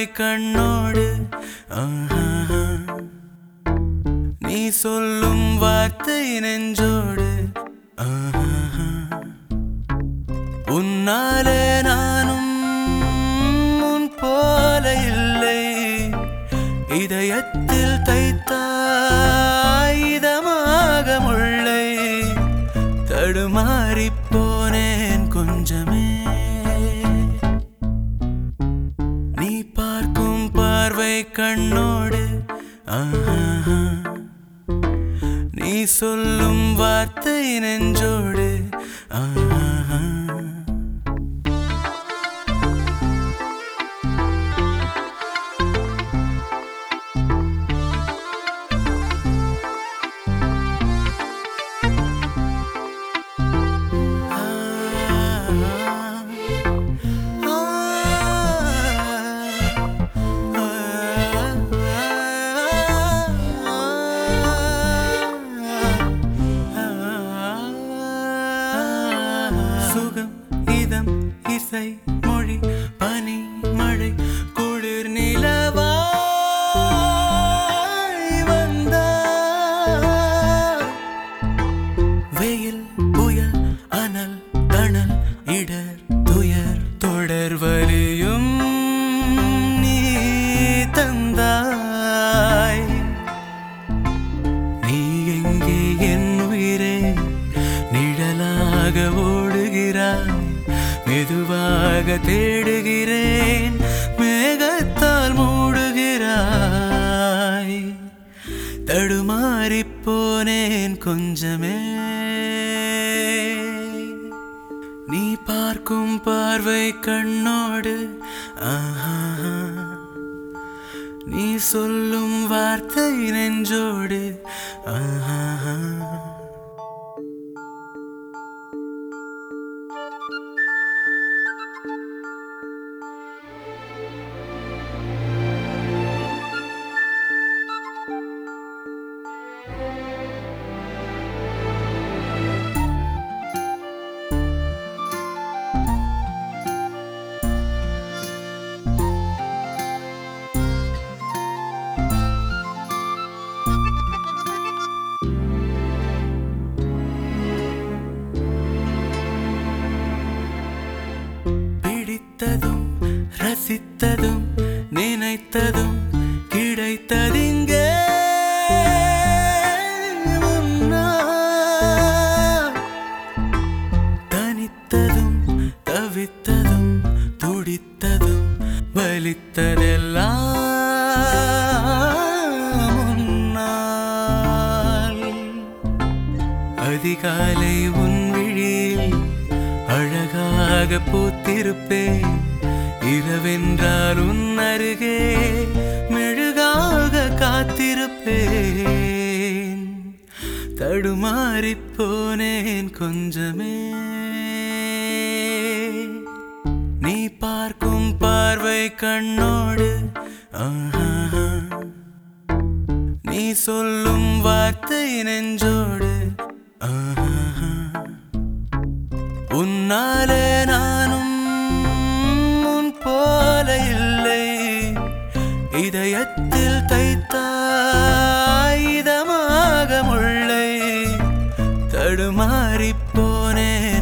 கண்ணோடு ஆஹா. நீ சொல்லும் வார்த்தை நெஞ்சோடு ஆஹா. உன்னாலே நானும் உன் போல இல்லை இதயத்தில் தைத்தாய் இதமாக முள்ளை தடுமாறிப் போனேன் கொஞ்சமே நீ பார்க்கும் பார்வை கண்ணோடு ஆஹா. நீ சொல்லும் வார்த்தை நெஞ்சோடு ஆஹா. சுகம் இதம் இசை மொழி பனி மழை குளிர் நிலவாய் வந்தாய் வெயில் புயல் அனல் தணல் இடர் துயர் தொடர் வலியும் நீ தந்தாய் நீ எங்கே என் உயிரே நிழலாக ஓடுகிறாய் மெதுவாக தேடுகிறேன் மேகத்தால் மூடுகிறாய் தடுமாறிப் போனேன் கொஞ்சமே நீ பார்க்கும் பார்வை கண்ணோடு ஆஹா நீ சொல்லும் வார்த்தை நெஞ்சோடு ஆஹா பிடித்ததும் ரசித்ததும் நினைத்ததும் கிடைத்ததிங்கே முன்னால். தனித்ததும் தவித்ததும் துடித்ததும் வலித்ததெல்லாம் முன்னால். அதிகாலை உன் விழியில் அழகாக பூத்திருப்பேன் இரவென்றால் உன் அருகே மெழுகாக காத்திருப்பேன் தடுமாறிப் போனேன் கொஞ்சமே நீ பார்க்கும் பார்வை கண்ணோடு ஆஹா நீ சொல்லும் வார்த்தை நெஞ்சோடு ஆஹா. உன்னாலே நானும் உன் போல இல்லை இதயத்தில் தைத்தாய் இதமாக முள்ளை தடுமாறிப் போனேன்